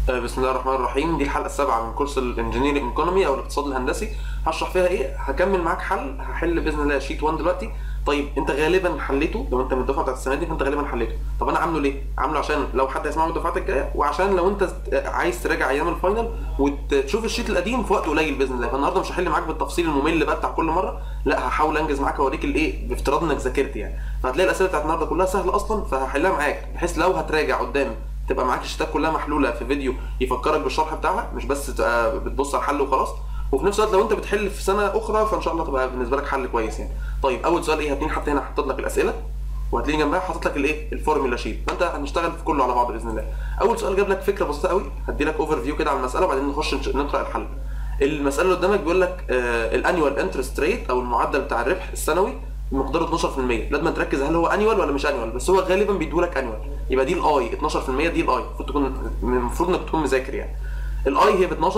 آه، بسم الله الرحمن الرحيم دي الحلقه السابعه من كورس الانجينيرنج ايكونومي او الاقتصاد الهندسي هشرح فيها ايه هكمل معاك حل هحل باذن الله شيت 1 دلوقتي طيب انت غالبا حليته لو انت من الدفعه بتاعت السنه دي فانت غالبا حليته طب انا عامله ليه عامله عشان لو حد هيسمعه من الدفعات الجايه وعشان لو انت عايز تراجع ايام الفاينل وتشوف الشيت القديم في وقت قليل باذن الله فالنهارده مش هحل معاك بالتفصيل الممل بقى بتاع كل مره لا هحاول انجز معاك اوريك الايه بافتراض انك ذاكرت يعني فهتلاقي الاسئله بتاعت النهارده كلها سهله اصلا فهحلها معاك بحيث لو هتراجع قدام تبقى معاك الشتات كلها محلوله في فيديو يفكرك بالشرح بتاعها مش بس تبقى بتبص على الحل وخلاص وفي نفس الوقت لو انت بتحل في سنه اخرى فان شاء الله تبقى بالنسبه لك حل كويس يعني طيب اول سؤال ايه هتلاقيني حاطط هنا حاطط لك الاسئله وهتلاقيني جنبها حاطط لك الايه الفورمولا شيت فانت هنشتغل في كله على بعض باذن الله اول سؤال جاب لك فكره بسيطه قوي هدي لك اوفر فيو كده على المساله وبعدين نخش نش- نقرا الحل المساله اللي قدامك بيقول لك الانيوال انترست ريت او المعدل بتاع الربح السنوي بمقدار 12% لازم تركز هل هو انيوال ولا مش انيوال بس هو غالبا بيديهولك انيوال يبقى دي الاي 12% دي الاي المفروض تكون المفروض انك تكون مذاكر يعني الاي هي ب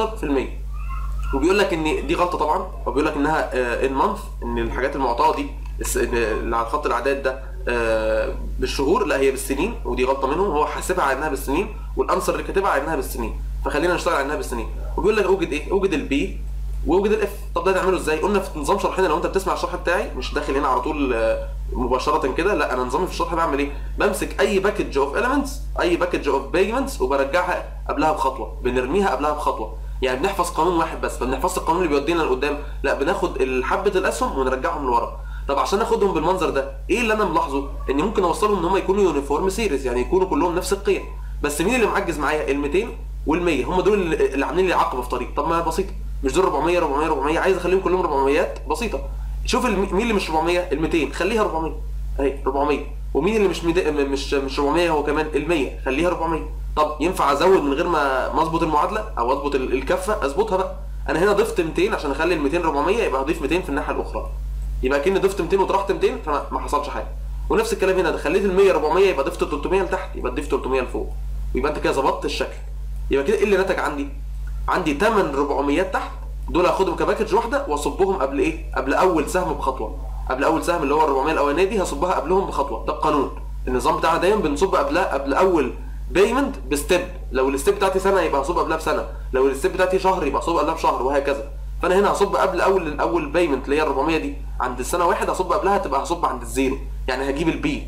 12% وبيقول لك ان دي غلطه طبعا وبيقول لك انها ان مانث ان الحاجات المعطاه دي الس- إن اللي على خط الاعداد ده آه، بالشهور لا هي بالسنين ودي غلطه منهم هو حاسبها على انها بالسنين والانسر اللي كاتبها على انها بالسنين فخلينا نشتغل على انها بالسنين وبيقول لك اوجد ايه اوجد البي واوجد الاف طب ده نعمله ازاي قلنا في نظام شرحنا لو انت بتسمع الشرح بتاعي مش داخل هنا على طول آه، مباشره كده لا انا نظامي في الشرح بعمل ايه بمسك اي باكج اوف اليمنتس اي باكج اوف بيجمنتس وبرجعها قبلها بخطوه بنرميها قبلها بخطوه يعني بنحفظ قانون واحد بس ما بنحفظش القانون اللي بيودينا لقدام لا بناخد حبه الاسهم ونرجعهم لورا طب عشان اخدهم بالمنظر ده ايه اللي انا ملاحظه ان ممكن اوصلهم ان هم يكونوا يونيفورم سيريز يعني يكونوا كلهم نفس القيم بس مين اللي معجز معايا ال 200 وال 100 هم دول اللي اللي عاملين لي عقبه في طريق طب ما بسيطه مش دول 400 400 400 عايز اخليهم كلهم 400 بسيطه شوف الم- مين اللي مش 400 ال 200 خليها 400 اهي 400 ومين اللي مش مد... مش مش 400 هو كمان ال 100 خليها 400 طب ينفع ازود من غير ما ما اظبط المعادله او اظبط ال- الكفه اظبطها بقى انا هنا ضفت 200 عشان اخلي ال 200 400 يبقى هضيف 200 في الناحيه الاخرى يبقى كأني ضفت 200 وطرحت 200 فما ما حصلش حاجه ونفس الكلام هنا ده خليت ال 100 400 يبقى ضفت 300 لتحت يبقى تضيف 300 لفوق ويبقى انت كده ظبطت الشكل يبقى كده ايه اللي نتج عندي عندي 8 400 تحت دول هاخدهم كباكج واحده واصبهم قبل ايه قبل اول سهم بخطوه قبل اول سهم اللي هو ال 400 الاولانيه دي هصبها قبلهم بخطوه ده القانون النظام بتاعنا دايما بنصب قبلها قبل اول بيمنت بستيب لو الستيب بتاعتي سنه يبقى هصب قبلها بسنه لو الستيب بتاعتي شهر يبقى هصب قبلها بشهر وهكذا فانا هنا هصب قبل اول اول بيمنت اللي هي ال 400 دي عند السنه واحد هصب قبلها تبقى هصب عند الزيرو يعني هجيب البي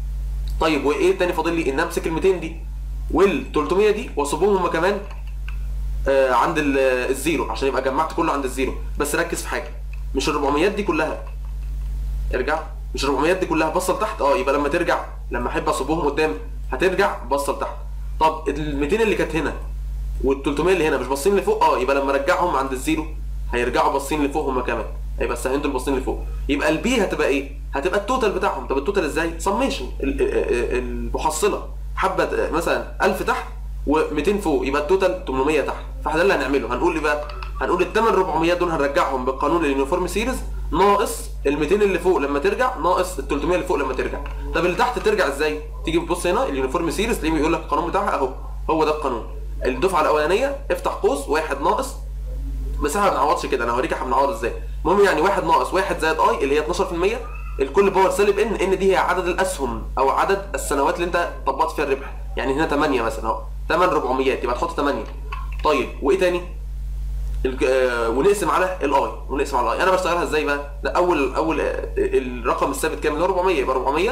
طيب وايه تاني فاضل لي ان امسك ال 200 دي وال 300 دي واصبهم هم كمان آه عند ال- الزيرو عشان يبقى جمعت كله عند الزيرو بس ركز في حاجه مش ال 400 دي كلها ارجع مش ال 400 دي كلها بصل تحت اه يبقى لما ترجع لما احب اصبهم قدام هترجع بصل تحت طب ال 200 اللي كانت هنا وال 300 اللي هنا مش باصين لفوق اه يبقى لما ارجعهم عند الزيرو هيرجعوا باصين لفوق هم كمان هيبقى السهمين دول باصين لفوق يبقى البي هتبقى ايه هتبقى التوتال بتاعهم طب التوتال ازاي سميشن المحصله حبه مثلا 1000 تحت و200 فوق يبقى التوتال 800 تحت فده اللي هنعمله هنقول ايه بقى هنقول ال 8 400 دول هنرجعهم بالقانون اليونيفورم سيريز ناقص ال 200 اللي فوق لما ترجع ناقص ال 300 اللي فوق لما ترجع طب اللي تحت ترجع ازاي تيجي تبص هنا اليونيفورم سيريز تلاقيه بيقول لك القانون بتاعها اهو هو ده القانون الدفعه الاولانيه افتح قوس واحد ناقص بس احنا ما بنعوضش كده انا هوريك احنا بنعوض ازاي المهم يعني واحد ناقص واحد زائد اي اللي هي 12% الكل باور سالب ان ان دي هي عدد الاسهم او عدد السنوات اللي انت طبقت فيها الربح يعني هنا 8 مثلا اهو 8 400 يبقى تحط 8 طيب وايه تاني الج- آه، ونقسم على الاي ونقسم على الاي انا بشتغلها ازاي بقى ده اول اول آه، الرقم الثابت كام اللي هو 400 يبقى 400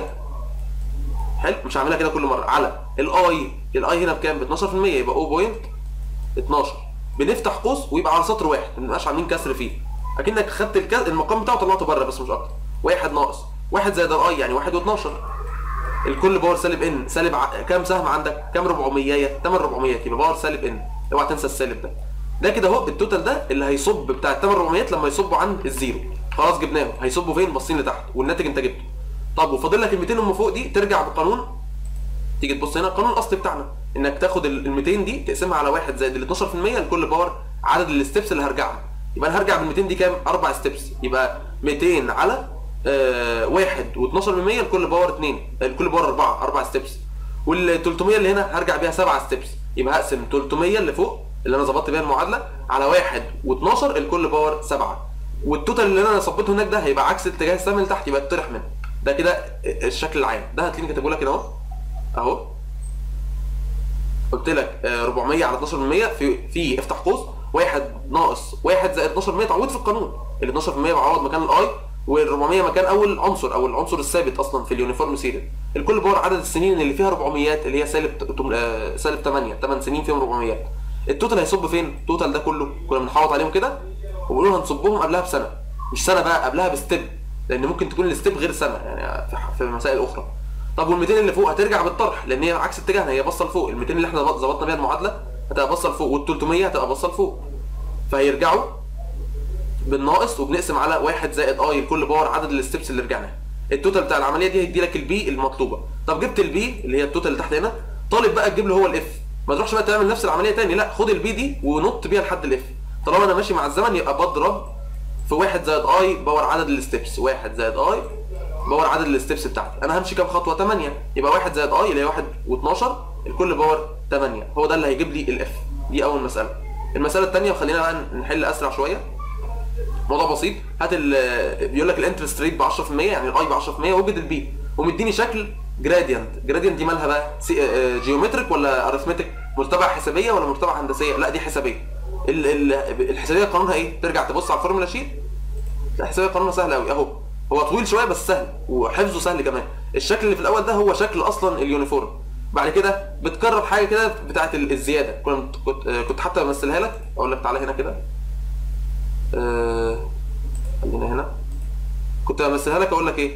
حلو مش هعملها كده كل مره على الاي الاي هنا بكام ب 12% يبقى 0.12 بنفتح قوس ويبقى على سطر واحد ما بنبقاش عاملين كسر فيه اكنك خدت الكسر المقام بتاعه طلعته بره بس مش اكتر واحد ناقص واحد زائد الاي يعني واحد و12 الكل باور سالب ان سالب ع... كام سهم عندك كام 400 8 400 يبقى باور سالب ان اوعى تنسى السالب ده ده كده اهو التوتال ده اللي هيصب بتاع 8 400 لما يصبوا عند الزيرو خلاص جبناهم هيصبوا فين باصين لتحت والناتج انت جبته طب وفاضل لك ال 200 اللي فوق دي ترجع بقانون تيجي تبص هنا القانون الاصلي بتاعنا انك تاخد ال 200 دي تقسمها على واحد زائد ال 12% لكل باور عدد الستبس اللي هرجعها يبقى انا هرجع بال 200 دي كام؟ اربع ستبس يبقى 200 على آه واحد و12% لكل باور 2 لكل باور 4 اربع ستبس وال 300 اللي هنا هرجع بيها سبع ستبس يبقى هقسم 300 اللي فوق اللي انا ظبطت بيها المعادله على واحد و12 الكل باور 7 والتوتال اللي انا صبيته هناك ده هيبقى عكس اتجاه السهم اللي تحت يبقى يتطرح منه ده كده الشكل العام ده هتلاقيني كاتبه لك هنا اهو اهو قلت لك آه، 400 على 12% في في افتح قوس واحد ناقص واحد زائد 12% تعويض في القانون ال 12% بعوض مكان الاي وال 400 مكان اول عنصر او العنصر الثابت اصلا في اليونيفورم سيريال الكل باور عدد السنين اللي فيها 400 اللي هي سالب تم- آه، سالب 8 8 سنين فيهم 400 التوتال هيصب فين التوتال ده كله كنا بنحوط عليهم كده وبنقول هنصبهم قبلها بسنه مش سنه بقى قبلها بستيب لان ممكن تكون الستيب غير سنه يعني في في مسائل اخرى طب وال 200 اللي فوق هترجع بالطرح لان هي عكس اتجاهنا هي باصه لفوق ال 200 اللي احنا ظبطنا بيها المعادله هتبقى باصه لفوق وال 300 هتبقى باصه لفوق فهيرجعوا بالناقص وبنقسم على 1 زائد اي لكل باور عدد الستبس اللي رجعناها التوتال بتاع العمليه دي هيدي لك البي المطلوبه طب جبت البي اللي هي التوتال اللي تحت هنا طالب بقى تجيب له هو الاف ما تروحش بقى تعمل نفس العمليه تاني لا خد البي دي ونط بيها لحد الاف طالما انا ماشي مع الزمن يبقى بضرب في 1 زائد اي باور عدد الستبس 1 زائد اي باور عدد الستبس بتاعتي انا همشي كام خطوه 8 يبقى 1 زائد اي اللي هي 1 و12 الكل باور 8 هو ده اللي هيجيب لي الاف دي اول مساله المساله الثانيه وخلينا بقى نحل اسرع شويه موضوع بسيط هات ال بيقول لك الانترست ريت ب 10% يعني الاي ب 10% وجد البي ومديني شكل جراديانت جراديانت دي مالها بقى جيومتريك ولا ارثمتيك مرتبعه حسابيه ولا مرتبعه هندسيه لا دي حسابيه ال- ال- الحسابيه قانونها ايه ترجع تبص على الفورمولا شيت الحسابيه قانونها سهل قوي اهو هو طويل شويه بس سهل وحفظه سهل كمان الشكل اللي في الاول ده هو شكل اصلا اليونيفورم بعد كده بتكرر حاجه كده بتاعه ال- الزياده كنت كنت آه، كنت حتى بمثلها لك اقول لك تعالى هنا كده آه، خلينا هنا كنت بمثلها لك اقول لك ايه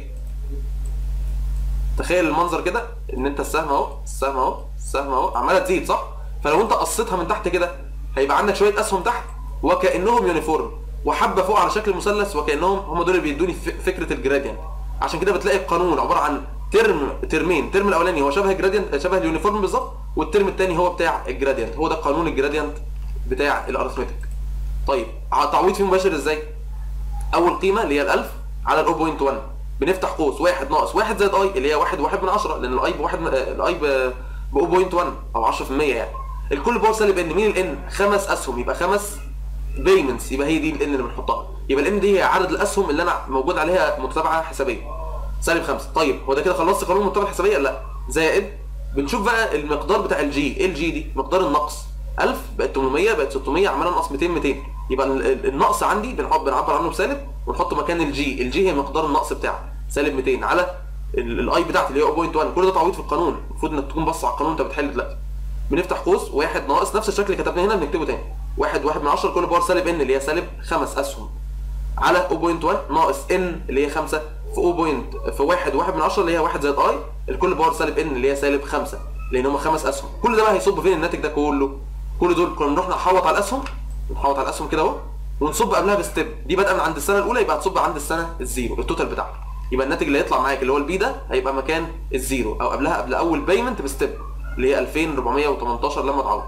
تخيل المنظر كده ان انت السهم اهو السهم اهو السهم اهو عماله تزيد صح فلو انت قصيتها من تحت كده هيبقى عندك شويه اسهم تحت وكانهم يونيفورم وحبه فوق على شكل مثلث وكانهم هم دول اللي بيدوني ف- فكره الجراديانت عشان كده بتلاقي القانون عباره عن ترم ترمين الترم الاولاني هو شبه الجراديانت شبه اليونيفورم بالظبط والترم الثاني هو بتاع الجراديانت هو ده قانون الجراديانت بتاع الارثمتيك طيب ع- تعويض فيه مباشر ازاي اول قيمه اللي هي ال 1000 على ال 0.1 بنفتح قوس 1 ناقص 1 زائد اي اللي هي 1 1 من 10 لان الاي بواحد الاي ب 0.1 او 10% يعني الكل باور سالب ان مين الان خمس اسهم يبقى خمس بيمنتس يبقى هي دي الان اللي بنحطها يبقى الان دي هي عدد الاسهم اللي انا موجود عليها متابعه حسابيه سالب 5 طيب هو ده كده خلصت قانون المتابعه الحسابيه لا زائد بنشوف بقى المقدار بتاع الجي ايه الجي دي مقدار النقص 1000 بقت 800 بقت 600 عمال انقص 200 200 يبقى ال- ال- النقص عندي بنحط بنعبر عنه بسالب ونحط مكان الجي الجي هي مقدار النقص بتاعه سالب 200 على ال- الاي بتاعتي اللي هي 0.1 كل ده تعويض في القانون المفروض انك تكون بص على القانون انت بتحل دلوقتي بنفتح قوس واحد ناقص نفس الشكل اللي كتبناه هنا بنكتبه تاني واحد واحد من 10 كل باور سالب ان اللي هي سالب خمس اسهم على 0.1 ناقص ان اللي هي 5 في 0. في 1 1 من 10 اللي هي 1 زائد اي الكل باور سالب ان اللي هي سالب 5 لان هم خمس اسهم كل ده بقى هيصب فين الناتج ده كله كل دول كنا بنروح نحوط على الاسهم نحوط على الاسهم كده اهو ونصب قبلها بستيب دي بادئه من عند السنه الاولى يبقى هتصب عند السنه الزيرو التوتال بتاعها يبقى الناتج اللي هيطلع معاك اللي هو البي ده هيبقى مكان الزيرو او قبلها قبل اول بيمنت بستيب اللي هي 2418 لما تعوض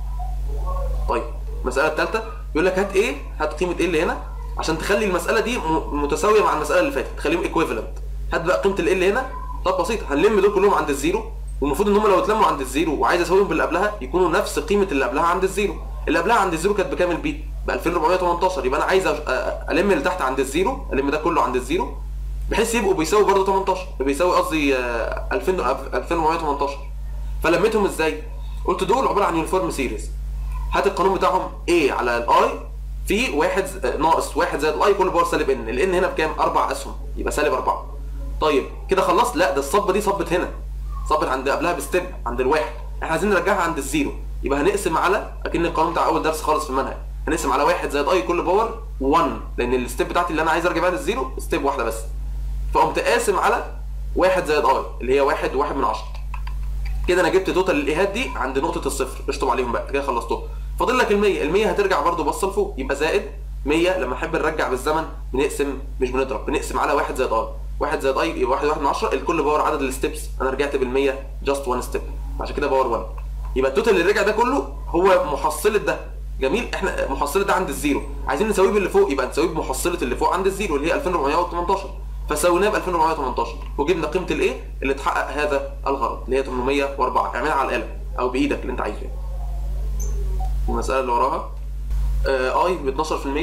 طيب المسألة الثالثة بيقول لك هات ايه هات قيمة ايه اللي هنا عشان تخلي المسألة دي م- متساوية مع المسألة اللي فاتت تخليهم ايكويفالنت هات بقى قيمة ال اللي هنا طب بسيط هنلم دول كلهم عند الزيرو والمفروض ان هم لو اتلموا عند الزيرو وعايز اسويهم باللي قبلها يكونوا نفس قيمة اللي قبلها عند الزيرو اللي قبلها عند الزيرو كانت بكام البي ب 2418 يبقى انا عايز أ- أ- الم اللي تحت عند الزيرو الم ده كله عند الزيرو بحيث يبقوا بيساوي برضه 18 بيساوي قصدي آه، 2000 2418 فلميتهم ازاي قلت دول عباره عن يونيفورم سيريز هات القانون بتاعهم A على الاي في واحد ز- آه، ناقص واحد زائد الاي كل باور سالب ان الان هنا بكام اربع اسهم يبقى سالب اربعه طيب كده خلصت لا ده الصبه دي صبت هنا صبت عند قبلها بستيب عند الواحد احنا عايزين نرجعها عند الزيرو يبقى هنقسم على اكن القانون بتاع اول درس خالص في المنهج هنقسم على واحد زائد اي كل باور 1 لان الستيب بتاعتي اللي انا عايز ارجع بيها للزيرو ستيب واحده بس فقمت قاسم على واحد زائد اي اللي هي واحد وواحد من عشرة كده انا جبت توتال الايهات دي عند نقطه الصفر اشطب عليهم بقى كده خلصتهم فاضل لك ال100 ال100 هترجع برضو بصه لفوق يبقى زائد 100 لما نحب نرجع بالزمن بنقسم مش بنضرب بنقسم على 1 زائد اي 1 زائد اي يبقى 1 1 من 10 الكل باور عدد الستبس انا رجعت بال100 جاست 1 ستيب عشان كده باور 1 يبقى التوتال اللي رجع ده كله هو محصله ده جميل احنا محصله ده عند الزيرو عايزين نساويه باللي فوق يبقى نساويه بمحصله اللي فوق عند الزيرو اللي هي 2418 فسويناه ب 2418 وجبنا قيمه الايه اللي تحقق هذا الغرض اللي هي 804 اعملها على القلم او بايدك اللي انت عايزه يعني. المساله اللي وراها آه اي ب 12%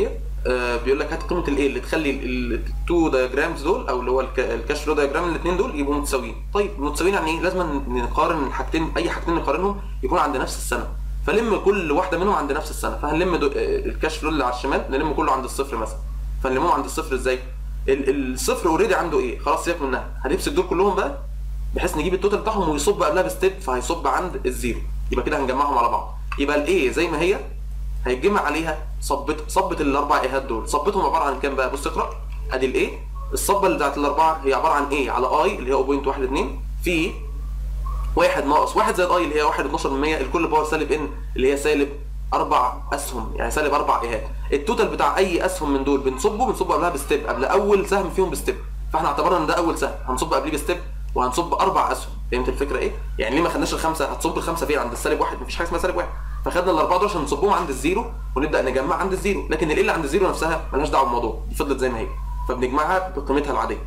آه بيقول لك هات قيمه الايه اللي تخلي التو دايجرامز دول او اللي هو الك- الكاش فلو دايجرام الاثنين دول يبقوا متساويين طيب متساويين يعني ايه لازم نقارن الحاجتين اي حاجتين نقارنهم يكون عند نفس السنه فلم كل واحده منهم عند نفس السنه فهنلم دو... آه، الكاش فلو اللي على الشمال نلم كله عند الصفر مثلا فنلمهم عند الصفر ازاي ال- الصفر اوريدي عنده ايه خلاص سيبك منها هنمسك دول كلهم بقى بحيث نجيب التوتال بتاعهم ويصب قبلها بستيب فهيصب عند الزيرو يبقى كده هنجمعهم على بعض يبقى الايه زي ما هي هيتجمع عليها صبت صبت الاربع ايهات دول صبتهم عباره عن كام بقى بص اقرا ادي الايه الصبه اللي بتاعت الاربعه هي عباره عن ايه على اي اللي هي 0.12 في واحد ناقص واحد زائد اي اللي هي 1 12 من 100 الكل باور سالب ان اللي هي سالب اربع اسهم يعني سالب اربع ايهات التوتال بتاع اي اسهم من دول بنصبه بنصب قبلها بستيب قبل اول سهم فيهم بستيب فاحنا اعتبرنا ان ده اول سهم هنصب قبليه بستيب وهنصب اربع اسهم فهمت الفكره ايه يعني ليه ما خدناش الخمسه هتصب الخمسه فين عند السالب واحد مفيش حاجه اسمها سالب واحد فخدنا الاربعه دول عشان نصبهم عند الزيرو ونبدا نجمع عند الزيرو لكن ال اللي عند الزيرو نفسها مالهاش دعوه بالموضوع دي فضلت زي ما هي فبنجمعها بقيمتها العاديه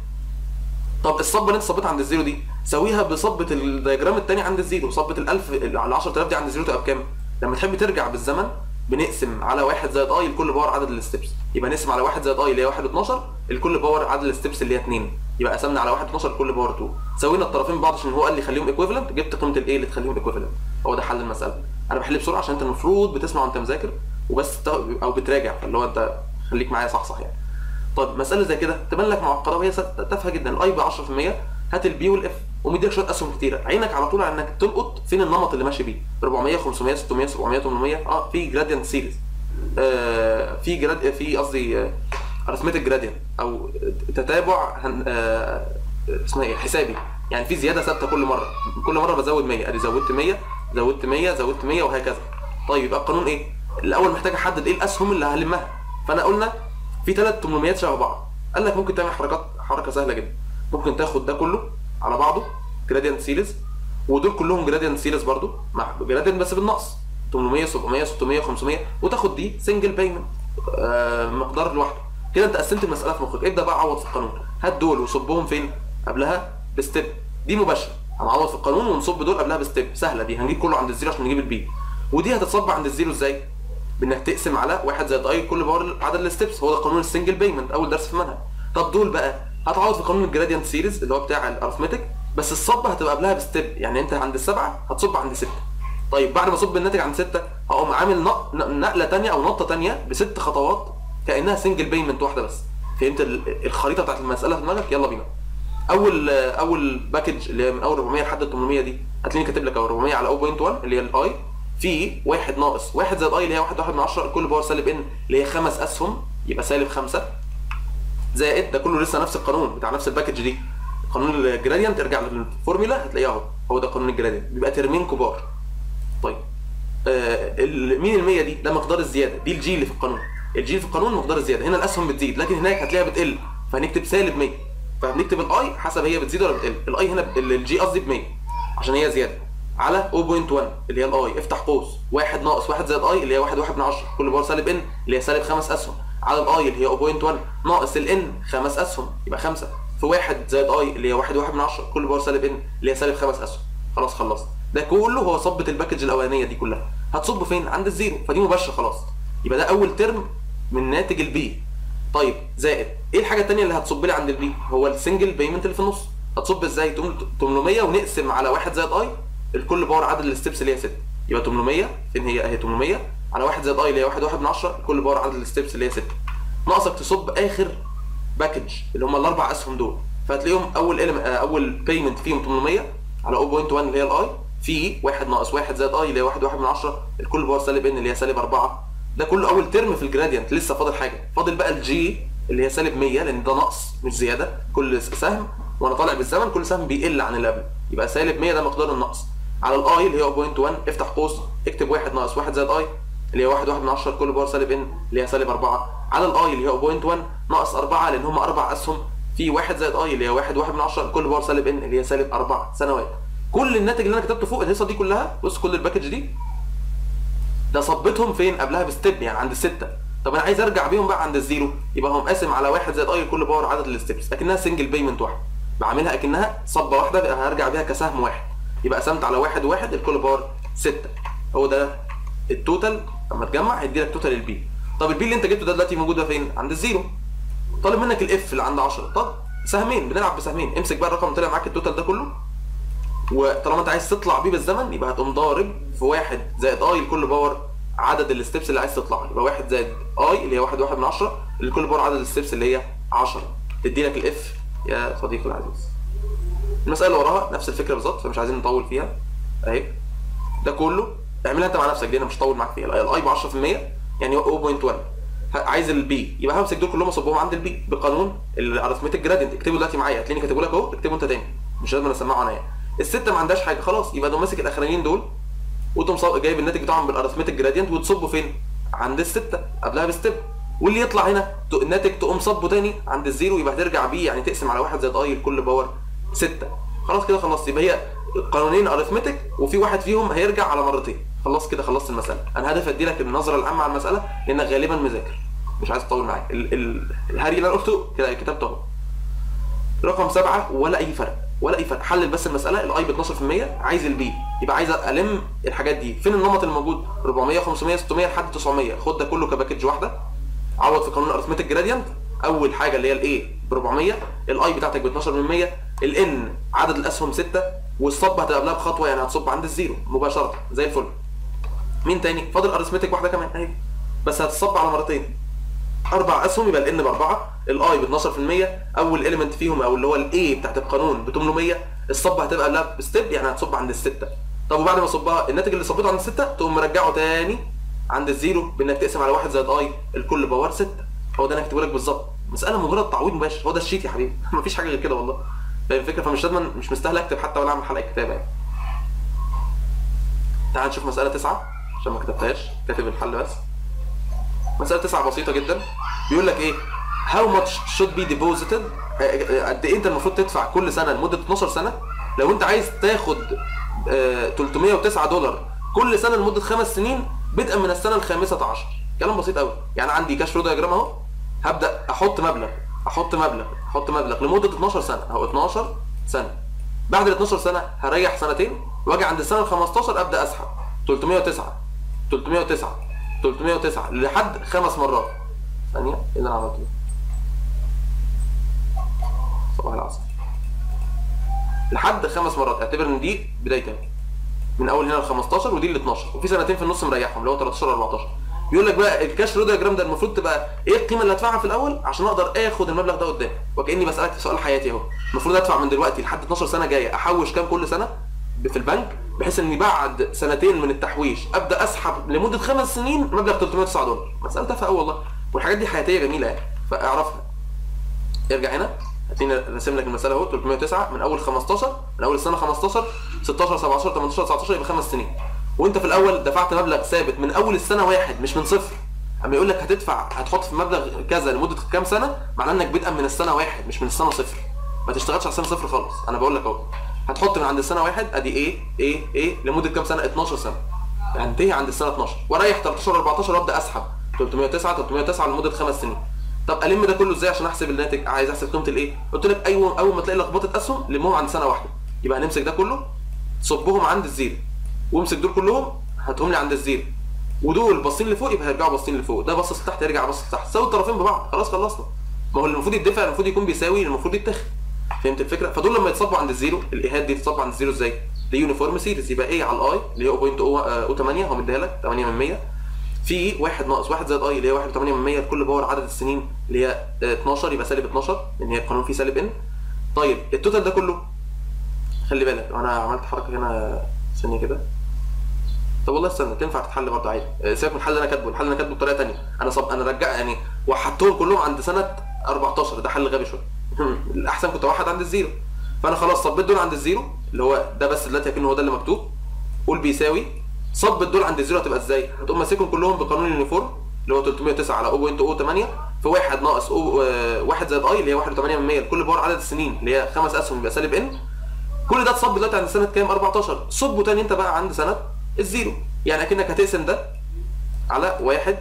طب الصبه اللي انت صبيتها عند الزيرو دي سويها بصبه الدياجرام الثاني عند الزيرو صبه ال1000 على 10000 دي عند الزيرو تبقى بكام لما تحب ترجع بالزمن بنقسم على 1 زائد اي الكل باور عدد الستبس يبقى نقسم على 1 زائد اي اللي هي 1 12 الكل باور عدد الستبس اللي هي 2 يبقى قسمنا على 1 12 الكل باور 2 سوينا الطرفين ببعض عشان هو قال لي خليهم ايكويفالنت جبت قيمه الايه اللي تخليهم ايكويفالنت هو ده حل المساله انا بحل بسرعه عشان انت المفروض بتسمع وانت مذاكر وبس ت- او بتراجع فاللي هو انت خليك معايا صح صح يعني طيب مساله زي كده تبان لك معقده وهي س- تافهه جدا الاي ب 10% هات البي والاف ومديك شويه اسهم كتيره عينك على طول على انك تلقط فين النمط اللي ماشي بيه 400 500 600 700 800 اه في جراديانت سيريز آه في جراد في قصدي ارثمتك جراديانت او تتابع هن... آه اسمها ايه حسابي يعني في زياده ثابته كل مره كل مره بزود 100 ادي زودت 100 زودت 100 زودت 100 وهكذا طيب يبقى القانون ايه الاول محتاج احدد ايه الاسهم اللي هلمها فانا قلنا في ثلاث 800 شبه بعض قال لك ممكن تعمل حركات حركه سهله جدا ممكن تاخد ده كله على بعضه جراديانت سيريز ودول كلهم جراديانت سيريز برضو مع جراديانت بس بالنقص 800 700 600 500 وتاخد دي سنجل بايمنت آه مقدار لوحده كده انت قسمت المساله في مخك ابدا بقى عوض في القانون هات دول وصبهم فين قبلها بستيب دي مباشره هنعوض في القانون ونصب دول قبلها بستيب سهله دي هنجيب كله عند الزيرو عشان نجيب البي ودي هتتصب عند الزيرو ازاي بانك تقسم على واحد زائد اي كل باور عدد الستبس هو ده قانون السنجل بيمنت اول درس في المنهج طب دول بقى هتعوض في قانون الجراديانت سيريز اللي هو بتاع الارثمتك بس الصبه هتبقى قبلها بستيب يعني انت عند السبعه هتصب عند سته طيب بعد ما اصب الناتج عند سته هقوم عامل نق- نقله تانية او نقطه تانية بست خطوات كانها سنجل بيمنت واحده بس فهمت ال- الخريطه بتاعت المساله في دماغك يلا بينا اول اول باكج اللي هي من اول 400 لحد 800 دي هتلاقيني كاتب لك اهو 400 على 0.1 اللي هي الاي في واحد ناقص واحد زائد اي اللي هي 1 1 من 10 كل باور سالب ان اللي هي خمس اسهم يبقى سالب 5 زائد ده كله لسه نفس القانون بتاع نفس الباكج دي قانون الجراديانت ارجع للفورميلا هتلاقيه اهو هو ده قانون الجراديانت بيبقى ترمين كبار طيب آه ال- مين ال 100 دي ده مقدار الزياده دي الجي اللي في القانون الجي اللي في القانون مقدار الزياده هنا الاسهم بتزيد لكن هناك هتلاقيها بتقل فهنكتب سالب 100 فهنكتب الاي حسب هي بتزيد ولا بتقل الاي هنا الجي قصدي ب 100 عشان هي زياده على 0.1 اللي هي الاي افتح قوس واحد ناقص واحد زائد اي اللي هي واحد واحد من 10 كل باور سالب ان اللي هي سالب خمس اسهم على الاي اللي هي 0.1 ناقص الان خمس اسهم يبقى خمسه في واحد زائد اي اللي هي واحد واحد من 10 كل باور سالب ان اللي هي سالب خمس اسهم خلاص خلصت ده كله هو صبة الباكج الاولانيه دي كلها هتصب فين عند الزيرو فدي مباشره خلاص يبقى ده اول ترم من ناتج البي طيب زائد ايه الحاجه الثانيه اللي هتصب لي عند البي هو السنجل بيمنت اللي في النص هتصب ازاي تقوم 800 ونقسم على 1 زائد اي الكل باور عدد الستبس اللي هي 6 يبقى 800 فين هي اهي 800 على 1 زائد اي اللي هي 1 1 من 10 الكل باور عدد الستبس اللي هي 6 ناقصك تصب اخر باكج اللي هم الاربع اسهم دول فهتلاقيهم اول element- آه، اول بيمنت فيهم 800 على 0.1 اللي هي الاي في 1 ناقص 1 زائد اي اللي هي 1 1 من 10 الكل باور سالب ان اللي هي سالب 4 ده كله اول ترم في الجراديانت لسه فاضل حاجه فاضل بقى الجي اللي هي سالب 100 لان ده نقص مش زياده كل سهم وانا طالع بالزمن كل سهم بيقل عن اللي قبله يبقى سالب 100 ده مقدار النقص على الاي اللي هي 0.1 افتح قوس اكتب 1 ناقص 1 زائد اي اللي هي 1 1 من 10 كل باور سالب ان اللي هي سالب 4 على الاي اللي هي 0.1 ناقص 4 لان هم اربع اسهم في 1 زائد اي اللي هي 1 1 من 10 كل باور سالب ان اللي هي سالب 4 سنوات كل الناتج اللي انا كتبته فوق الهيصه دي كلها بص كل الباكج دي ده صبتهم فين قبلها بستيب يعني عند الستة طب انا عايز ارجع بيهم بقى عند الزيرو يبقى هو مقاسم على واحد زائد اي كل باور عدد الستبس اكنها سنجل بيمنت واحد بعملها اكنها صبه واحده بقى هرجع بيها كسهم واحد يبقى قسمت على واحد واحد الكل باور ستة هو ده التوتال لما تجمع هيدي لك توتال البي طب البي اللي انت جبته ده دلوقتي موجوده فين عند الزيرو طالب منك الاف اللي عند 10 طب سهمين بنلعب بسهمين امسك بقى الرقم اللي طلع معاك التوتال ده كله وطالما انت عايز تطلع بيه بالزمن يبقى هتقوم ضارب في واحد زائد اي لكل باور عدد الستبس اللي عايز تطلع يبقى واحد زائد اي اللي هي واحد واحد من عشرة لكل باور عدد الستبس اللي هي 10 تدي لك الاف يا صديقي العزيز المسألة اللي وراها نفس الفكرة بالظبط فمش عايزين نطول فيها اهي ده كله اعملها انت مع نفسك دي انا مش هطول معاك فيها الاي ب 10% يعني 0.1 ه- عايز البي يبقى همسك دول كلهم اصبهم عند البي بقانون الارثمتيك جرادينت اكتبه دلوقتي معايا هتلاقيني كاتبه لك اهو اكتبه انت تاني مش لازم انا اسمعه انا يعني السته ما عندهاش حاجه خلاص يبقى تقوم ماسك الاخرانيين دول وتقوم صاب- جايب الناتج بتاعهم بالارثمتيك جرادينت وتصبه فين؟ عند السته قبلها بستيب واللي يطلع هنا ت- الناتج تقوم صبه تاني عند الزيرو يبقى هترجع بيه يعني تقسم على واحد زائد اي لكل باور 6 خلاص كده خلصت يبقى هي قانونين ارثمتيك وفي واحد فيهم هيرجع على مرتين خلاص كده خلصت المساله انا هدف ادي لك النظره العامه على المساله لانك غالبا مذاكر مش عايز اطول معاك ال- ال- الهري اللي انا قلته كده كتبته اهو رقم سبعة ولا اي فرق ولا اي فرق حلل بس المساله الاي ب 12% عايز البي يبقى عايز الم الحاجات دي فين النمط الموجود 400 500 600 لحد 900 خد ده كله كباكج واحده عوض في قانون الارثمتيك جراديانت اول حاجه اللي هي الاي ب 400 الاي بتاعتك ب 12% الان عدد الاسهم 6 والصب هتبقى قبلها بخطوه يعني هتصب عند الزيرو مباشره زي الفل مين تاني فاضل ارثمتيك واحده كمان اهي بس هتصب على مرتين اربع اسهم يبقى الان باربعه الاي ب 12% اول اليمنت فيهم او اللي هو الاي بتاعت القانون ب 800 الصب هتبقى قبلها بستيب يعني هتصب عند السته طب وبعد ما صبها الناتج اللي صبته عند السته تقوم مرجعه تاني عند الزيرو بانك تقسم على واحد زائد اي الكل باور 6 هو ده انا كاتبه لك بالظبط مساله مجرد تعويض مباشر هو ده الشيت يا حبيبي مفيش حاجه غير كده والله فاهم الفكره فمش لازم مش مستاهل اكتب حتى ولا اعمل حلقه كتابه يعني تعال نشوف مساله تسعة عشان ما كتبتهاش كاتب الحل بس مسألة تسعة بسيطة جدا بيقول لك ايه how much should be deposited قد ايه انت المفروض تدفع كل سنة لمدة 12 سنة لو انت عايز تاخد آه، 309 دولار كل سنة لمدة خمس سنين بدءا من السنة الخامسة عشر كلام بسيط قوي يعني عندي كاش فلو دياجرام اهو هبدأ احط مبلغ احط مبلغ احط مبلغ لمدة 12 سنة اهو 12 سنة بعد ال 12 سنة هريح سنتين واجي عند السنة ال 15 ابدأ اسحب 309 309 309 لحد خمس مرات ثانية ايه اللي انا عملته ده؟ صباح العسل لحد خمس مرات اعتبر ان دي بدايتها من اول هنا ل 15 ودي ل 12 وفي سنتين في النص مريحهم اللي هو 13 14 بيقول لك بقى الكاش فلو دياجرام ده المفروض تبقى ايه القيمه اللي هدفعها في الاول عشان اقدر اخد المبلغ ده قدام وكاني بسالك في سؤال حياتي اهو المفروض ادفع من دلوقتي لحد 12 سنه جايه احوش كام كل سنه في البنك بحيث اني بعد سنتين من التحويش ابدا اسحب لمده خمس سنين مبلغ 309 دولار مساله تافهه قوي والله والحاجات دي حياتيه جميله يعني فاعرفها ارجع هنا هتلاقيني راسم لك المساله اهو 309 من اول 15 من اول السنه 15 16 17 18 19 يبقى خمس سنين وانت في الاول دفعت مبلغ ثابت من اول السنه واحد مش من صفر اما يقول لك هتدفع هتحط في مبلغ كذا لمده كام سنه معناه انك بدءا من السنه واحد مش من السنه صفر ما تشتغلش على السنه صفر خالص انا بقول لك اهو هتحط من عند السنه واحد ادي ايه ايه ايه لمده كام سنه 12 سنه هنتهي عند السنه 12 واريح 13 14 وابدا اسحب 309 309 لمده خمس سنين طب الم ده كله ازاي عشان احسب الناتج عايز احسب قيمه الايه قلت لك ايوه اول ما تلاقي لخبطه اسهم لمهم عند سنه واحده يبقى هنمسك ده كله صبهم عند الزيرو وامسك دول كلهم هاتهم لي عند الزيرو ودول باصين لفوق يبقى هيرجعوا باصين لفوق ده باصص لتحت يرجع باصص لتحت ساوي الطرفين ببعض خلاص خلصنا ما هو اللي المفروض يدفع المفروض يكون بيساوي المفروض يتاخد فهمت الفكره فدول لما يتصبوا عند الزيرو الايهات دي تتصب عند الزيرو ازاي دي يونيفورم سيريز يبقى ايه على الاي اللي هي 0.08 هو مديها لك 8 من 100 في 1 ناقص 1 زائد اي اللي هي 1.8 من 100 لكل باور عدد السنين اللي هي آه، 12 يبقى سالب 12 لان هي القانون فيه سالب ان طيب التوتال ده كله خلي بالك انا عملت حركه هنا ثانيه كده طب والله استنى تنفع تتحل برضه عادي آه، سيبك من الحل اللي انا كاتبه الحل اللي انا كاتبه بطريقه ثانيه انا صب انا رجع يعني وحدتهم كلهم عند سنه 14 ده حل غبي شويه الاحسن كنت اوحد عند الزيرو فانا خلاص صبيت دول عند الزيرو اللي هو ده بس دلوقتي هيكون هو ده اللي مكتوب قول بيساوي صب الدول عند الزيرو هتبقى ازاي؟ هتقوم ماسكهم كلهم بقانون اليونيفورم اللي هو 309 على 0.08 في واحد ناقص أو آه، واحد زائد اي اللي هي 1.8 من 100 لكل باور عدد السنين اللي هي خمس اسهم يبقى سالب ان كل ده اتصب دلوقتي عند سنه كام 14 صبه تاني انت بقى عند سنه الزيرو يعني اكنك هتقسم ده على واحد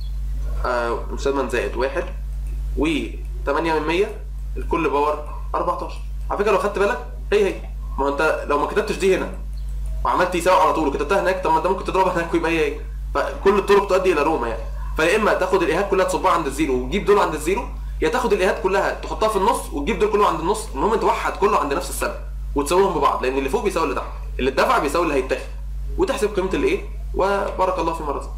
آه مسمى زائد واحد و 8 من 100 الكل باور 14 على فكره لو خدت بالك هي هي ما هو انت لو ما كتبتش دي هنا وعملت يساوي على طول وكتبتها هناك طب ما انت ممكن تضربها هناك ويبقى هي هي فكل الطرق تؤدي الى روما يعني فيا اما تاخد الايهات كلها تصبها عند الزيرو وتجيب دول عند الزيرو يا تاخد الايهات كلها تحطها في النص وتجيب دول كلهم عند النص المهم توحد كله عند نفس السبب وتساويهم ببعض لان اللي فوق بيساوي اللي تحت اللي اتدفع بيساوي اللي هيتاخد وتحسب قيمه الايه وبارك الله فيما رزق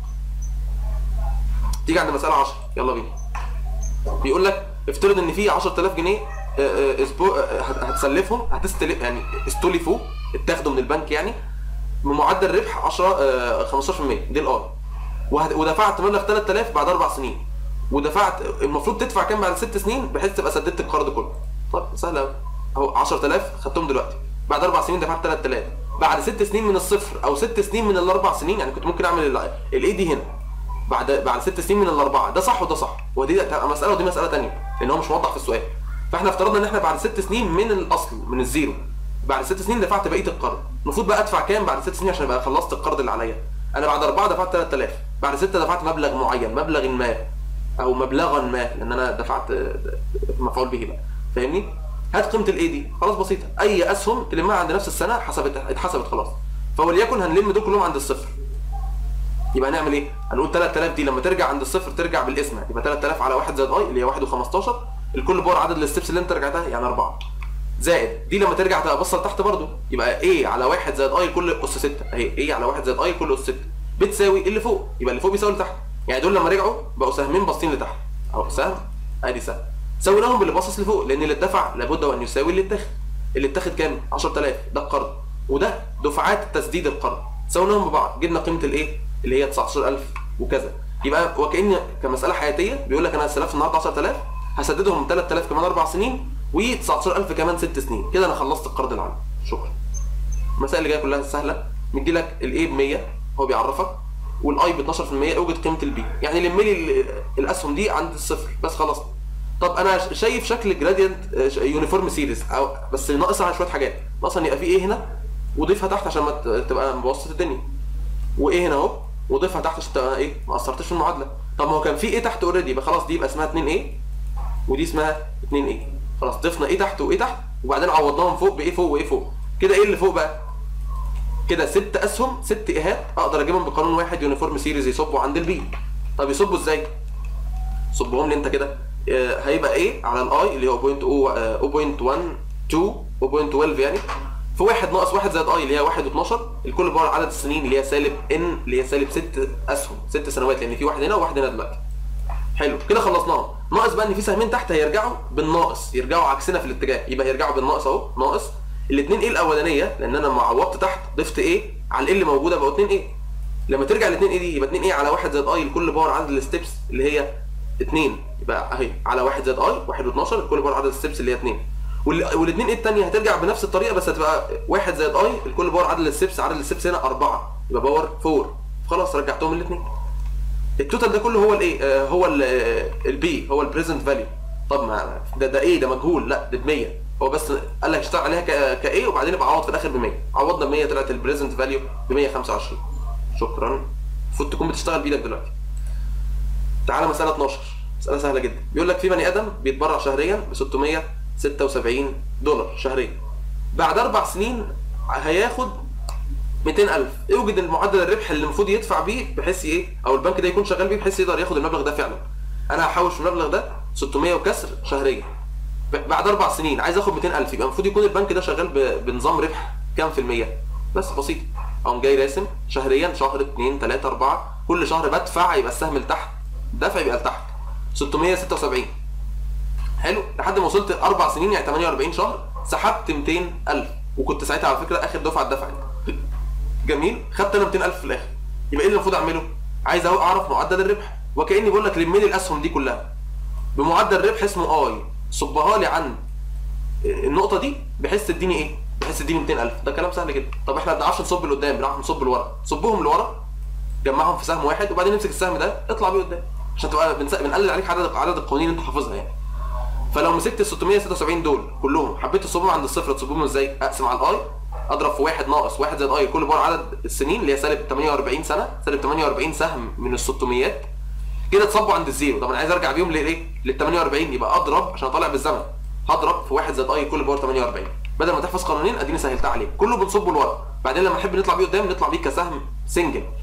تيجي عند مساله 10 يلا بينا بيقول لك افترض ان في 10000 جنيه آه، آه، اسبوع آه، هت- هتسلفهم هتستلف يعني استلفوا اتاخدوا من البنك يعني بمعدل ربح 10 آه، 15% دي الار وهت- ودفعت مبلغ 3000 بعد اربع سنين ودفعت المفروض تدفع كام بعد ست سنين بحيث تبقى سددت القرض كله طب سهل قوي اهو 10000 خدتهم دلوقتي بعد اربع سنين دفعت 3000 بعد ست سنين من الصفر او ست سنين من الاربع سنين يعني كنت ممكن اعمل الاي دي هنا بعد بعد ست سنين من الاربعه ده صح وده صح ودي تبقى مساله ودي مساله ثانيه لان هو مش موضح في السؤال فاحنا افترضنا ان احنا بعد ست سنين من الاصل من الزيرو بعد ست سنين دفعت بقيه القرض المفروض بقى ادفع كام بعد ست سنين عشان ابقى خلصت القرض اللي عليا انا بعد اربعه دفعت 3000 بعد سته دفعت مبلغ معين مبلغ ما او مبلغا ما لان انا دفعت آه، مفعول به بقى فاهمني هات قيمه الاي دي خلاص بسيطه اي اسهم تلمها عند نفس السنه حسبت اتحسبت خلاص فوليكن هنلم دول كلهم عند الصفر يبقى هنعمل ايه؟ هنقول 3000 دي لما ترجع عند الصفر ترجع بالاسم يبقى 3000 على 1 زائد اي اللي هي 1 و15 الكل بار عدد الستبس اللي انت رجعتها يعني 4 زائد دي لما ترجع تبقى بصه لتحت برضو يبقى ايه على 1 زائد اي كل اس 6 اهي ايه على 1 زائد اي كل اس 6 بتساوي اللي فوق يبقى اللي فوق بيساوي اللي تحت يعني دول لما رجعوا بقوا سهمين باصين لتحت اهو سهم ادي سهم سويناهم باللي باصص لفوق لان اللي اتدفع لابد وان يساوي اللي اتاخد اللي اتاخد كام 10000 ده القرض وده دفعات تسديد القرض سويناهم ببعض جبنا قيمه الايه اللي هي 19000 وكذا يبقى وكأن كمساله حياتيه بيقول لك انا استلفت النهارده 10000 هسددهم 3000 كمان اربع سنين و19000 كمان ست سنين كده انا خلصت القرض اللي عندي شكرا المسائل اللي جايه كلها سهله مدي لك الاي ب 100 هو بيعرفك والاي ب 12% اوجد قيمه البي يعني لم لي ال- الاسهم دي عند الصفر بس خلاص طب انا ش- شايف شكل جراديانت يونيفورم سيريز او بس ناقصها شويه حاجات ناقصها ان يبقى في ايه هنا وضيفها تحت عشان ما ت- تبقى مبسط الدنيا وايه هنا اهو وضيفها تحت عشان تبقى ايه ما اثرتش في المعادله طب ما هو كان في ايه تحت اوريدي يبقى خلاص دي يبقى اسمها 2 ايه ودي اسمها 2 ايه خلاص ضفنا ايه تحت وايه تحت وبعدين عوضناهم فوق بايه فوق وايه فوق كده ايه اللي فوق بقى كده ست اسهم ست ايهات اقدر اجيبهم بقانون واحد يونيفورم سيريز يصبوا عند البي طب يصبوا ازاي صبهم لي انت كده آه، هيبقى ايه على الاي اللي هو 0.0.12 0.12 يعني في واحد ناقص واحد زائد اي اللي هي 1 و12 الكل بار عدد السنين اللي هي سالب ان اللي هي سالب ست اسهم ست سنوات لان في واحد هنا وواحد هنا دلوقتي حلو كده خلصناها ناقص بقى ان في سهمين تحت هيرجعوا بالناقص يرجعوا عكسنا في الاتجاه يبقى هيرجعوا بالناقص اهو ناقص الاثنين ايه الاولانيه لان انا لما عوضت تحت ضفت ايه على الايه اللي موجوده بقوا 2 ايه لما ترجع الاثنين ايه دي يبقى 2 ايه على 1 زائد اي لكل باور عدد الستبس اللي هي 2 يبقى اهي على 1 زائد اي 1 و12 لكل باور عدد الستبس اللي هي 2 والاثنين ايه الثانيه هترجع بنفس الطريقه بس هتبقى 1 زائد اي لكل باور عدد الستبس عدد الستبس هنا 4 يبقى باور 4 خلاص رجعتهم الاثنين التوتال ده كله هو الايه آه، هو البي هو البريزنت فاليو طب ما ده ده ايه ده مجهول لا ده ب 100 هو بس قال لك اشتغل عليها ك- كايه وبعدين يبقى عوض في الاخر ب 100 عوضنا ب 100 طلعت البريزنت فاليو ب 125 شكرا المفروض تكون بتشتغل بايدك دلوقتي تعالى مساله 12 مساله سهله جدا بيقول لك في بني ادم بيتبرع شهريا ب 676 دولار شهريا بعد اربع سنين هياخد 200000 اوجد المعدل الربح اللي المفروض يدفع بيه بحيث ايه او البنك ده يكون شغال بيه بحيث يقدر ياخد المبلغ ده فعلا انا هحوش المبلغ ده 600 وكسر شهريا ب- بعد اربع سنين عايز اخد 200000 يبقى المفروض يكون البنك ده شغال ب- بنظام ربح كام في المية بس بسيط اقوم جاي راسم شهريا شهر 2 3 4 كل شهر بدفع يبقى السهم لتحت دفع يبقى لتحت 676 حلو لحد ما وصلت اربع سنين يعني 48 شهر سحبت 200000 وكنت ساعتها على فكره اخر دفعه اتدفعت جميل خدت انا 200000 في الاخر يبقى ايه اللي المفروض اعمله عايز أهو اعرف معدل الربح وكاني بقول لك لم لي الاسهم دي كلها بمعدل ربح اسمه اي صبها لي عن النقطه دي بحيث تديني ايه بحيث تديني 200000 ده كلام سهل جدا طب احنا ما بنعرفش نصب لقدام بنعرف نصب لورا صبهم لورا جمعهم في سهم واحد وبعدين نمسك السهم ده اطلع بيه قدام عشان تبقى بنس- بنقلل عليك عدد عدد القوانين اللي انت حافظها يعني فلو مسكت ال 676 دول كلهم حبيت تصبهم عند الصفر تصبهم ازاي؟ اقسم على الاي اضرب في واحد ناقص واحد زائد اي كل بار عدد السنين اللي هي سالب 48 سنه سالب 48 سهم من ال 600 كده اتصبوا عند الزيرو طب انا عايز ارجع بيهم لايه؟ لل 48 يبقى اضرب عشان اطلع بالزمن هضرب في واحد زائد اي كل بار 48 بدل ما تحفظ قانونين اديني سهلتها عليك كله بنصبه لورا بعدين لما نحب نطلع بيه قدام نطلع بيه كسهم سنجل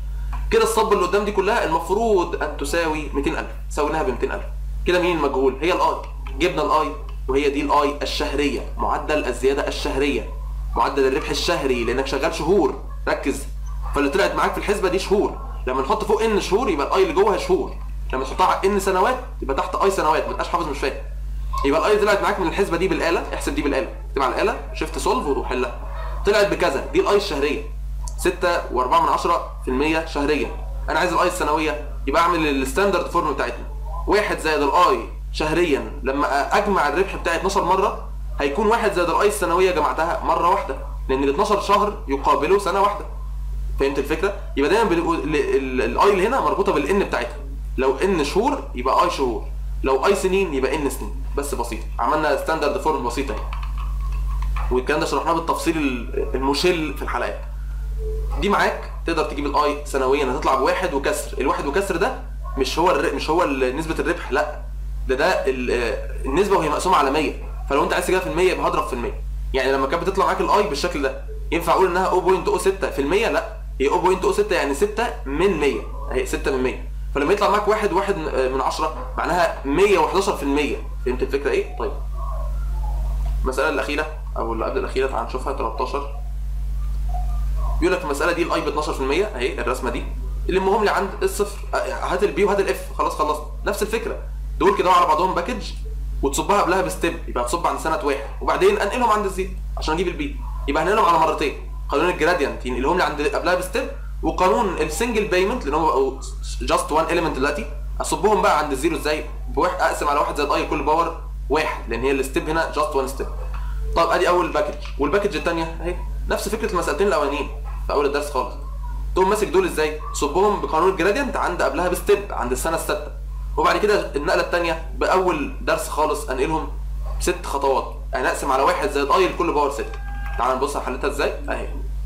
كده الصب اللي قدام دي كلها المفروض ان تساوي 200000 سويناها ب 200000 كده مين المجهول هي الاي جبنا الاي وهي دي الاي الشهريه معدل الزياده الشهريه معدل الربح الشهري لانك شغال شهور ركز فاللي طلعت معاك في الحسبه دي شهور لما نحط فوق ان شهور يبقى الاي اللي جوه شهور لما تحطها على ان سنوات يبقى تحت اي سنوات ما تبقاش حافظ مش فاهم يبقى الاي طلعت معاك من الحسبه دي بالاله احسب دي بالاله اكتب على الاله شيفت سولف وروح حلها طلعت بكذا دي الاي الشهريه 6 و4 من 10% شهريا انا عايز الاي السنويه يبقى اعمل الستاندرد فورم بتاعتنا واحد زائد الاي شهريا لما اجمع الربح بتاعي 12 مره هيكون واحد زائد الاي السنويه جمعتها مره واحده لان ال 12 شهر يقابلوا سنه واحده فهمت الفكره يبقى دايما بنقول الاي اللي هنا مربوطه بالان بتاعتها لو ان شهور يبقى اي شهور لو اي سنين يبقى ان سنين بس بسيط عملنا ستاندرد فورم بسيطه اهي والكلام ده شرحناه بالتفصيل المشل في الحلقات دي معاك تقدر تجيب الاي سنويا هتطلع بواحد وكسر الواحد وكسر ده مش هو الر... مش هو ال- نسبه الربح لا ده ده ال- آه، النسبه وهي مقسومه على 100 فلو انت عايز تجيبها في المية يبقى هضرب في المية يعني لما كانت بتطلع معاك الاي بالشكل ده ينفع اقول انها 0.06 في المية لا هي 0.06 يعني 6 من 100 اهي 6 من 100 فلما يطلع معاك واحد واحد من 10 معناها 111 في المية فهمت الفكره ايه طيب المساله الاخيره او اللي قبل الاخيره تعال نشوفها 13 بيقول لك المساله دي الاي ب 12% اهي الرسمه دي اللي المهم لي عند الصفر أه، هات البي وهات الاف خلاص خلصت نفس الفكره دول كده على بعضهم باكج وتصبها قبلها بستيب يبقى هتصب عند سنه واحد وبعدين انقلهم عند الزيرو عشان اجيب البي يبقى هنقلهم على مرتين قانون الجراديانت ينقلهم لي عند قبلها بستيب وقانون السنجل بايمنت لان هم بقوا جاست وان اليمنت دلوقتي اصبهم بقى عند الزيرو ازاي بواحد اقسم على واحد زائد اي كل باور واحد لان هي الستيب هنا جاست وان ستيب طب ادي اول باكج والباكج الثانيه اهي نفس فكره المسالتين الاولانيين في اول الدرس خالص تقوم ماسك دول ازاي صبهم بقانون الجراديانت عند قبلها بستيب عند السنه السادسه وبعد كده النقله الثانيه باول درس خالص انقلهم ست خطوات يعني اقسم على واحد زائد اي لكل باور 6 تعال نبص على حلتها ازاي اهي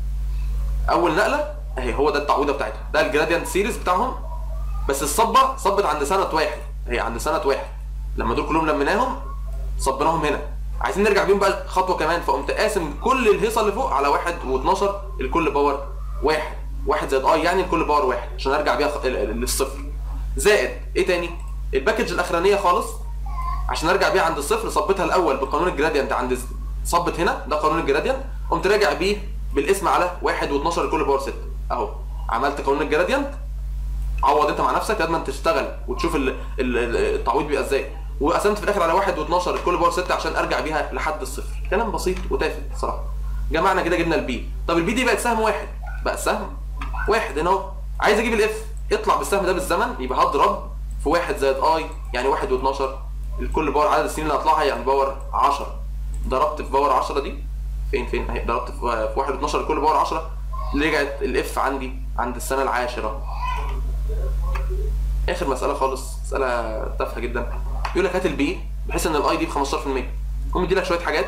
اول نقله اهي هو ده التعويضه بتاعتها ده الجراديانت سيريز بتاعهم بس الصبه صبت عند سنه واحد هي عند سنه واحد لما دول كلهم لميناهم صبناهم هنا عايزين نرجع بيهم بقى خطوه كمان فقمت قاسم كل الهيصه اللي فوق على واحد و12 الكل باور واحد واحد زائد اي يعني الكل باور واحد عشان ارجع بيها خ- ال- ال- للصفر زائد ايه تاني الباكج الاخرانيه خالص عشان ارجع بيها عند الصفر صبتها الاول بقانون الجراديانت عند ز- صبت هنا ده قانون الجراديانت قمت راجع بيه بالاسم على 1 و12 لكل باور 6 اهو عملت قانون الجراديانت عوض انت مع نفسك لازم تشتغل وتشوف ال- ال- ال- التعويض بيبقى ازاي وقسمت في الاخر على 1 و12 لكل باور 6 عشان ارجع بيها لحد الصفر كلام بسيط وتافه صراحه جمعنا كده جبنا البي طب البي دي بقت سهم واحد بقى سهم واحد هنا اهو عايز اجيب الاف اطلع بالسهم ده بالزمن يبقى هضرب في 1 زائد اي يعني 1 و12 الكل باور عدد السنين اللي هطلعها يعني باور 10 ضربت في باور 10 دي فين فين اهي ضربت في في 1 و12 الكل باور 10 رجعت الاف عندي عند السنه العاشره اخر مساله خالص مساله تافهه جدا يقول لك هات البي بحيث ان الاي دي ب 15% يقوم يدي لك شويه حاجات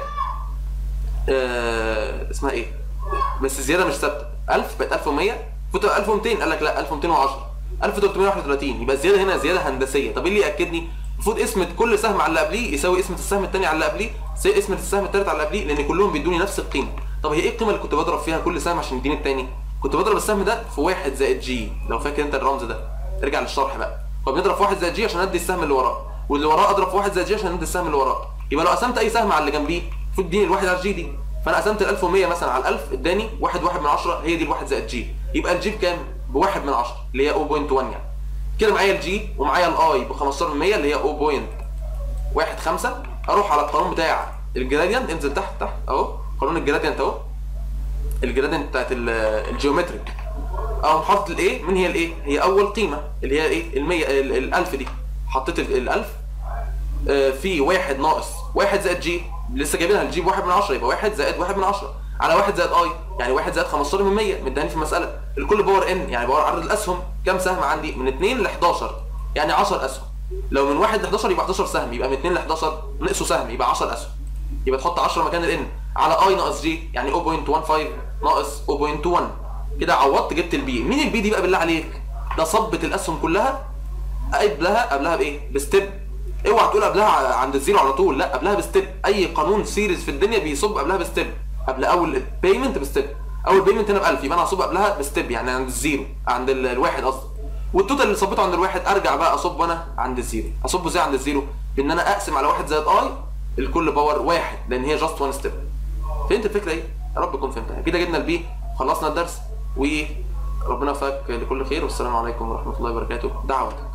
آه اسمها ايه بس الزياده مش ثابته 1000 بقت 1100 فتبقى 1200 قال لك لا 1210 1331 يبقى الزياده هنا زياده هندسيه طب ايه اللي ياكدني المفروض اسم كل سهم على اللي قبليه يساوي اسم السهم الثاني على اللي قبليه زي اسم السهم الثالث على اللي قبليه لان كلهم بيدوني نفس القيمه طب هي ايه القيمه اللي كنت بضرب فيها كل سهم عشان يديني الثاني كنت بضرب السهم ده في 1 زائد جي لو فاكر انت الرمز ده ارجع للشرح بقى فبنضرب في 1 زائد جي عشان ادي السهم اللي وراه واللي وراه اضرب في 1 زائد جي عشان ادي السهم اللي وراه يبقى لو قسمت اي سهم على اللي جنبيه المفروض يديني الواحد على الجي دي فانا قسمت ال 1100 مثلا على ال 1000 اداني 1 1 من 10 هي دي الواحد زائد جي يبقى الجي بكام؟ بواحد من 10 اللي هي 0.1 يعني كده معايا الجي ومعايا الاي ب 15% اللي هي 0.15 اروح على القانون بتاع الجراديانت انزل تحت تحت اهو قانون الجراديانت اهو الجراديانت بتاعت ال- الجيومتريك اقوم حاطط الايه مين هي الايه هي اول قيمه اللي هي ايه ال 100 ال 1000 دي حطيت ال 1000 آه، في واحد ناقص واحد زائد جي لسه جايبينها الجي بواحد من عشرة يبقى واحد زائد واحد من عشرة على واحد زائد اي يعني واحد زائد 15 من 100 مداني في المسألة الكل باور ان يعني باور عدد الاسهم كام سهم عندي من 2 ل 11 يعني 10 اسهم لو من 1 ل 11 يبقى 11 سهم يبقى من 2 ل 11 نقصوا سهم يبقى 10 اسهم يبقى تحط 10 مكان الان على اي ناقص جي يعني 0.15 ناقص 0.1 كده عوضت جبت البي مين البي دي بقى بالله عليك ده صبت الاسهم كلها قبلها قبلها بايه بستيب اوعى تقول قبلها عند الزيرو على طول لا قبلها بستيب اي قانون سيريز في الدنيا بيصب قبلها بستيب قبل اول بيمنت بستيب اول بيمنت هنا ب 1000 يبقى انا هصب قبلها بستيب يعني عند الزيرو عند ال- الواحد قصدي والتوتال اللي صبيته عند الواحد ارجع بقى اصب انا عند الزيرو اصبه ازاي عند الزيرو بان انا اقسم على واحد زائد اي الكل باور واحد لان هي جاست وان ستيب فهمت الفكره ايه؟ يا رب تكون فهمتها كده جبنا البي خلصنا الدرس وربنا يوفقك لكل خير والسلام عليكم ورحمه الله وبركاته دعوه